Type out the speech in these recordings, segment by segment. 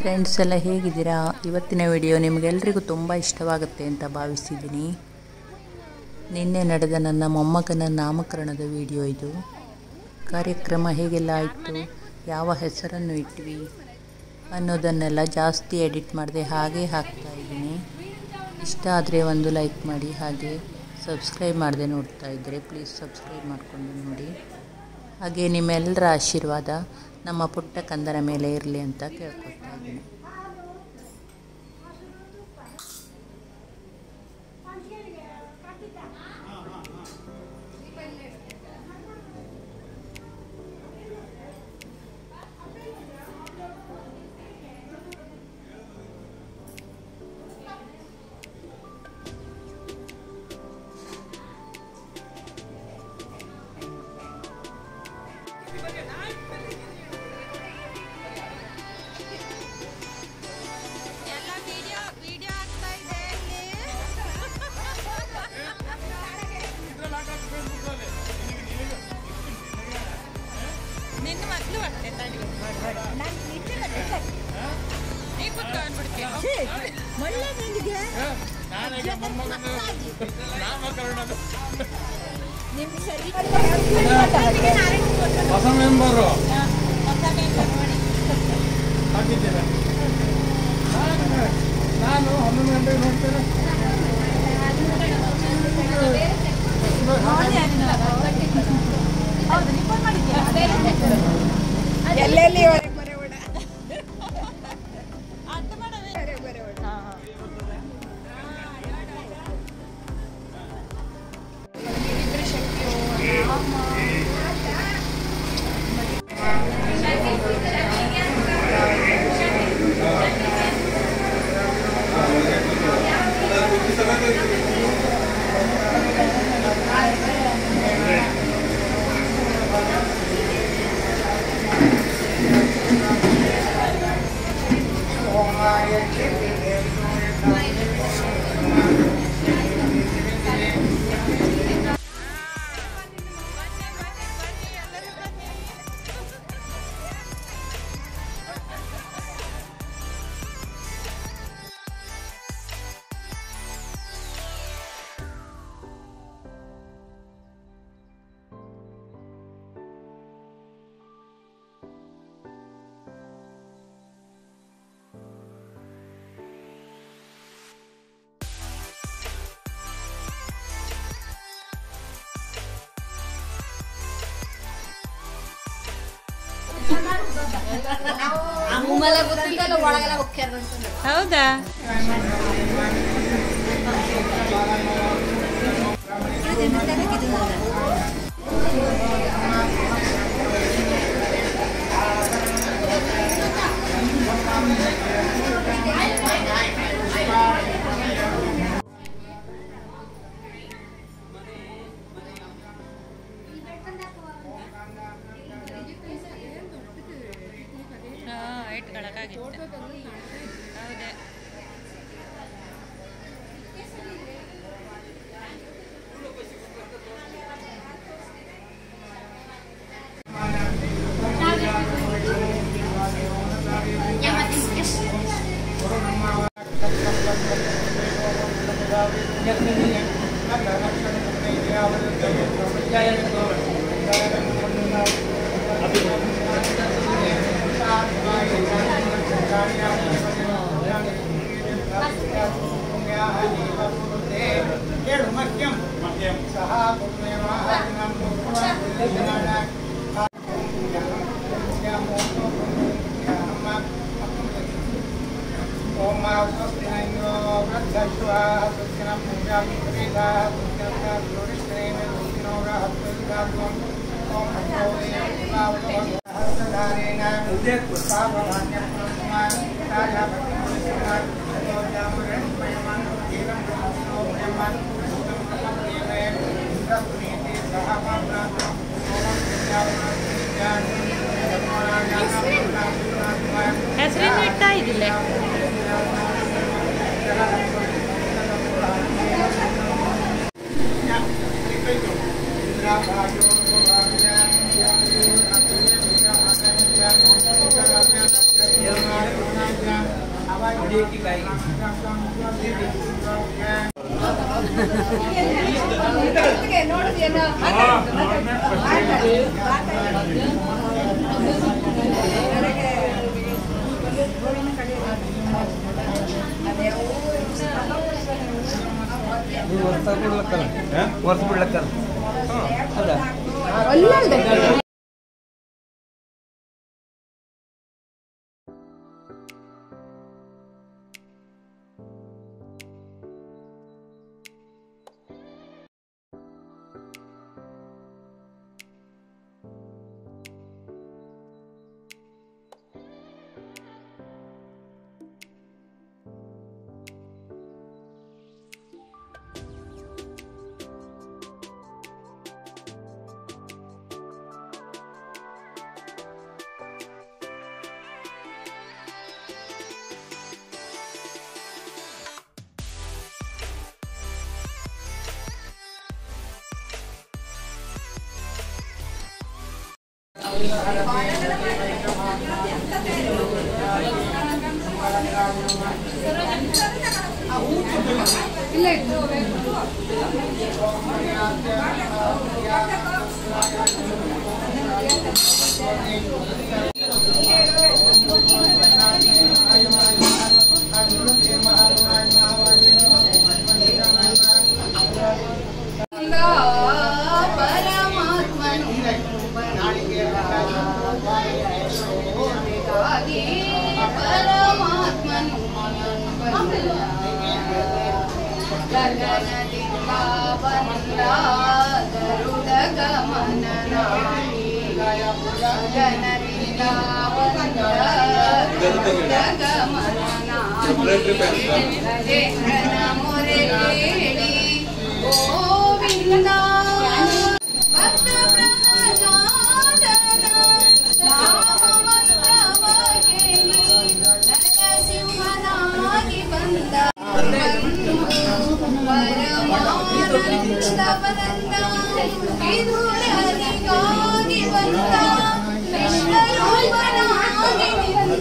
Friends ಎಲ್ಲ ಹೇಗಿದ್ದೀರಾ ಇವತ್ತಿನ ವಿಡಿಯೋ ನಿಮಗೆಲ್ರಿಗೂ ತುಂಬ ಇಷ್ಟವಾಗುತ್ತೆ ಅಂತ ಭಾವಿಸಿದ್ದೀನಿ ನಿನ್ನೆ ನಡೆದ ನನ್ನ ಮೊಮ್ಮಗನ ನಾಮಕರಣದ ವಿಡಿಯೋ ಇದು ಕಾರ್ಯಕ್ರಮ ಹೇಗೆಲ್ಲ ಆಯಿತು ಯಾವ ಹೆಸರನ್ನು ಇಟ್ವಿ ಅನ್ನೋದನ್ನೆಲ್ಲ ಜಾಸ್ತಿ ಎಡಿಟ್ ಮಾಡದೆ ಹಾಗೆ ಹಾಕ್ತಾ ಇದ್ದೀನಿ ಇಷ್ಟ ಆದರೆ ಒಂದು ಲೈಕ್ ಮಾಡಿ ಹಾಗೆ ಸಬ್ಸ್ಕ್ರೈಬ್ ಮಾಡದೆ ನೋಡ್ತಾ ಇದ್ದರೆ ಪ್ಲೀಸ್ ಸಬ್ಸ್ಕ್ರೈಬ್ ಮಾಡಿಕೊಂಡು ನೋಡಿ ಹಾಗೆ ನಿಮ್ಮೆಲ್ಲರ ಆಶೀರ್ವಾದ ನಮ್ಮ ಪುಟ್ಟ ಕಂದರ ಮೇಲೆ ಇರಲಿ ಅಂತ ಕೇಳ್ಕೊತಾ ಇದ್ದೀನಿ ಎಲ್ಲ ವಿಡಿಯೋ ವಿಡಿಯೋ ಆಗ್ತಾ ಇದೆ ಇಲ್ಲಿ ನಿನ್ನ ಮಕ್ಕಳು ಅಷ್ಟೇ ತಡಿ ನೀ ಕುತ್ಕೊಂಡ್ಬಿಡ್ತೀನಿ ಹೊಸ ಮೆಂಬರು ಹಾಕಿದ್ದೀರಾ ನಾನು- ನಾನು ಹನ್ನೊಂದು ಗಂಟೆಗೆ ನೋಡ್ತೇನೆ ಎಲ್ಲೆಲ್ಲಿ ಹೊರಗೆ ಬರೋ ಓಡ ಅರ್ಥ ಮಾಡವೇ ಬನ್ನಿ ಬನ್ನಿ ಬನ್ನಿ ಎಲ್ಲರೂ ಬನ್ನಿ ಹೌದಾ ಇಟ್ಕೊಳಕ್ಕಾಗಿತ್ತು ಹೌದೇ ಕೇಳು ಮಹ್ಯಂ ಸಹ ಓಂ ಸ್ವಸ್ತಿ ಇಂದ್ರೋ ವೃದ್ಧಶ್ವ ಸ್ವಸ್ತಿನ ಪೂಜಾ ವಿಪರೀತ ಸ್ವಸ್ತಿನ ಗುರುರಿಷ್ಠೇನ ಸ್ವಸ್ತಿನೋ ಗೃಹತ್ವಂ ಓಂ ಹಸ್ತಧಾರೇಣ ಪಾಪಮಾನ್ಯ ಪ್ರಮಾನ್ ರಾಜಾಪತಿಮಾನ್ ಸಯೋಜಾಮರಣ್ಮಯಮಾನ್ ಏವಂ ಬ್ರಹ್ಮಣೋಮಯಮಾನ್ ಭೂತಂ ಪ್ರಪದ್ಯೇವೆ ಇಂದ್ರಪುನೀತಿ ಸಹ ಪಾಪ್ರಾತಂ ಓಂ ವಿದ್ಯಾವನಾಂ ಹೆಸರಿನ ಇಡ್ತಾ ಇದ್ದಿಲ್ಲ Yeah. ನೋಡಿದ್ಯೇನೋ ವರ್ಷ ಬಿಡ್ಲಕ್ಕಲ್ಲ ಹೌದಾ ಅಲ್ಲಲ್ದೆ ಪರಮಾತ್ಮನು ಗಾಗಿ ಪರಮಾತ್ಮನು ಗಗನದಿಂದ ಬಂದ ಗರುಡ ಗಮನನಾಗಿ ಗಗನದಿಂದ ಬಂದ ಗರುಡ ಗಮನನಾಗಿ ಗಜೇಂದ್ರನ ಮೊರೆ ಕೇಳಿ ಗೋವಿಂದ ಭಕ್ತ ಪ್ರಹ್ಲಾದನ ನಾಮಮಂತ್ರವ ಕೇಳಿ ನರಸಿಂಹನಾಗಿ ಬಂದ ಪರಮಾನಂದವನಂದ ವಿಧುರನಿಗಾಗಿ ಬಂದ ವಿಶ್ವರೂಪನಾಗಿ ನಿಂದ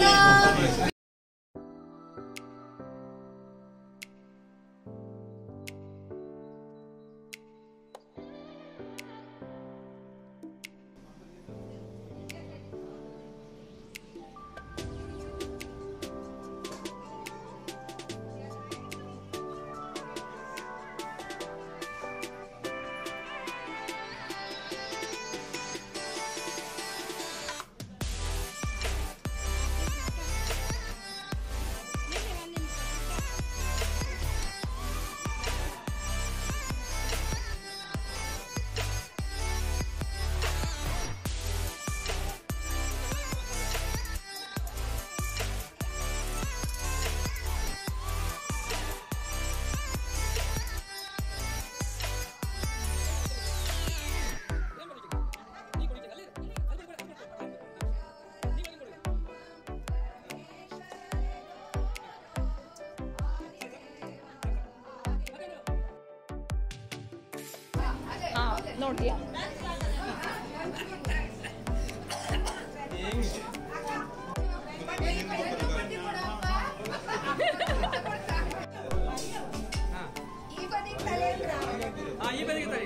ಈ ಬದಿಗೆ ತಲೆ ಇಟ್ರ?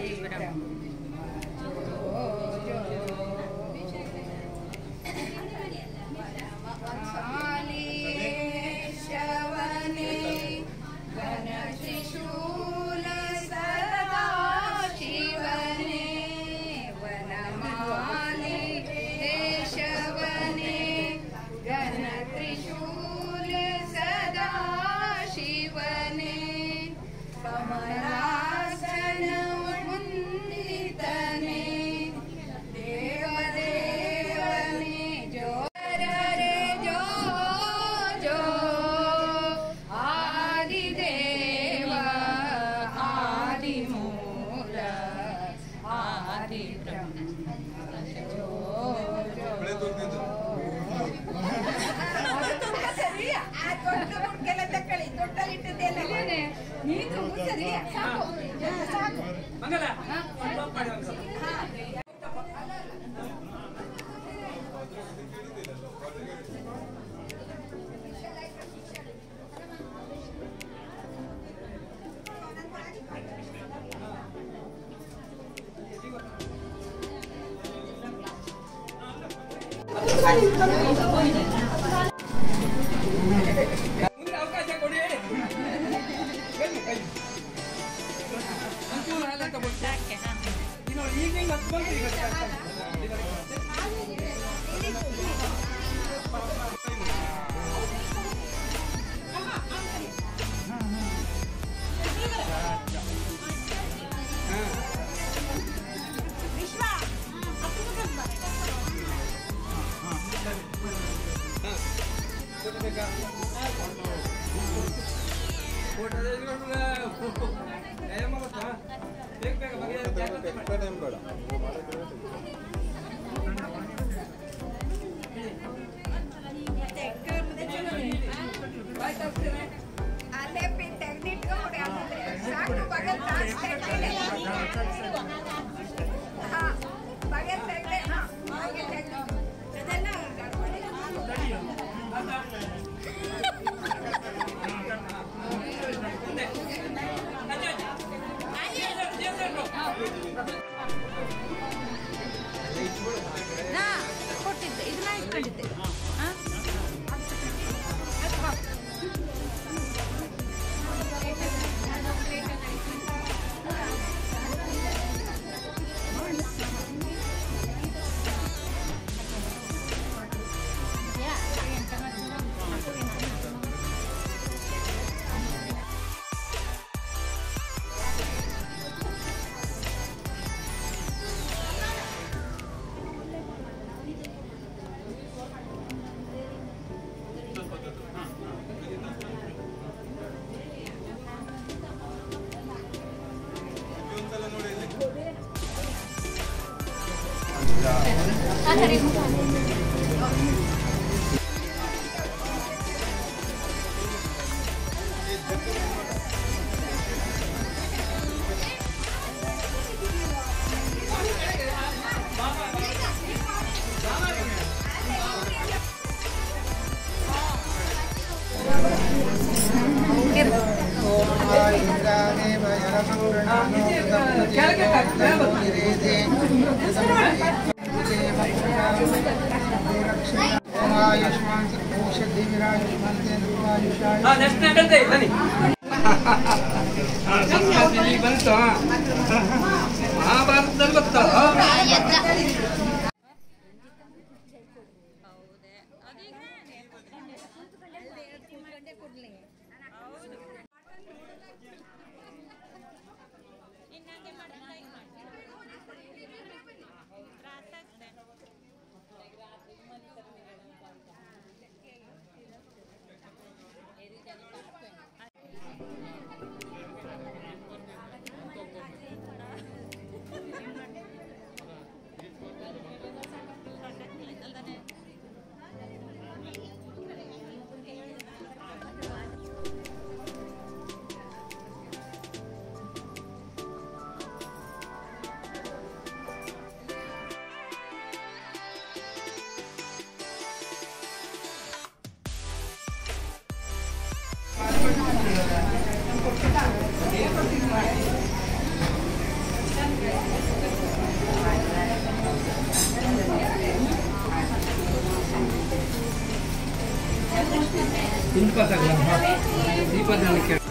शवने गणशिशूल सदा शिवने वनमाली केशवने गणत्रिशूल सदा शिवने कमलासन मुन्दितने देवदेवने जो रे जो जो आदिदेव आदिमूल आदिब्रह्म जो जो ನೀನು ಸರಿ ಸಾಕು ಸಾಕು ಮಂಗಲ ಸ್ಟಾಪ್ ಮಾಡಿ ಒಂದು ಸ್ವಲ್ಪ. ಮುಂದೆ ಅವಕಾಶ ಕೊಡಿ ಬನ್ನಿ, ಬನ್ನಿ. ಒಂಚೂರು ಹಾಲು ತಗೊಳ್ಳಿ. ಇನ್ನು ಈಗ ಹಿಂಗೆ ಹತ್ತು ಬಂತು ಈಗ ಕೊಡ್ಬೇಕಾ ಫೋಟೋ ತೆಗೆದುಕೊಂಡು ಟೈಮ್ ಆಗುತ್ತಾ ಬೇಗ ಬೇಗ ಬಗೆಯ ಜಾಗ್ರತೆ ಮಾಡಿ ಅಲ್ಲೇ ಪಿ ತೆಗ್ದಿಟ್ಕೊಂಡ್ಬಿಡಿ ಹಾಗಾದ್ರೆ. ಸಾಕು ಬಗಲ್ ತಾಸ್ ತೆಗ್ದಿದೆ. ಹಾ, ಬಗಲ್ ತೆಗ್ದೆ, ಹಾ, ಬಗಲ್ ತೆಗ್ದು. ಅದೆಲ್ಲ ಗಡ್ಬಡಿ. ಮುಂದೆ ಅಜ್ಜ, ಅಜ್ಜ. ಜೇಸು ಉಂಟು. ನಾ ಕೊಟ್ಟಿದ್ದೆ ಇದನ್ನ ಇಟ್ಕೊಂಡಿದ್ದೆ ಹಾ? ಹಾ ನೆಕ್ಸ್ಟ್ ನಡೀತೆ ಬನ್ನಿ ಇಲ್ಲಿ ಬಂತು ಮಹಾಭಾರತದಲ್ಲಿ ಗೊತ್ತಾ ಹಿಂದ್ ಪಾಸ್ ಆಗಲ್ಲ ದೀಪದಲ್ಲಿ ಕೇಳಿ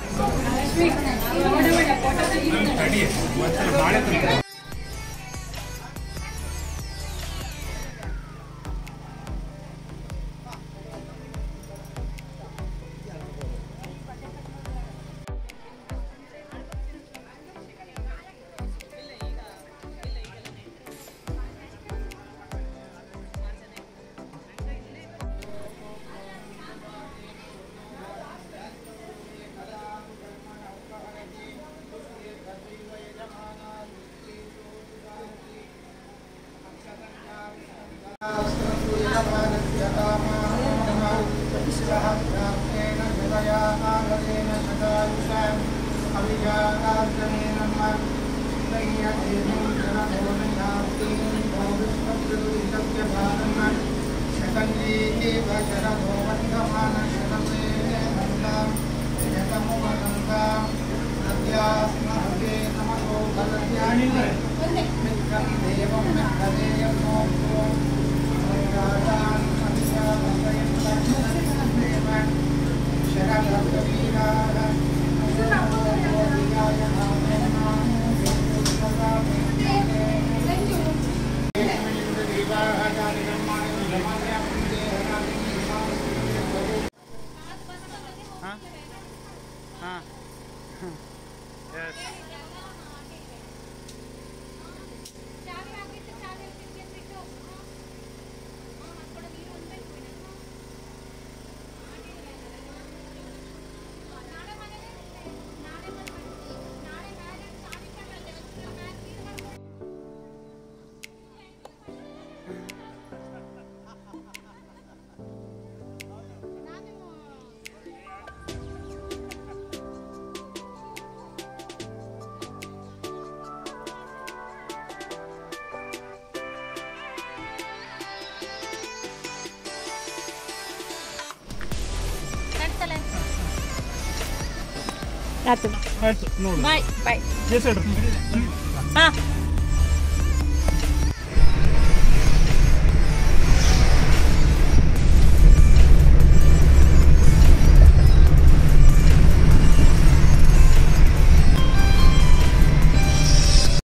ತಡಿ ಒಂದ್ಸಲ ಬಾಳೆ ತಂದ್ರೆ ಆಯ್ತು ಆಯ್ತು ನೋಡಿ ಬಾಯ್ ಬಾಯ್ ಜೇಸಡ್ರಿ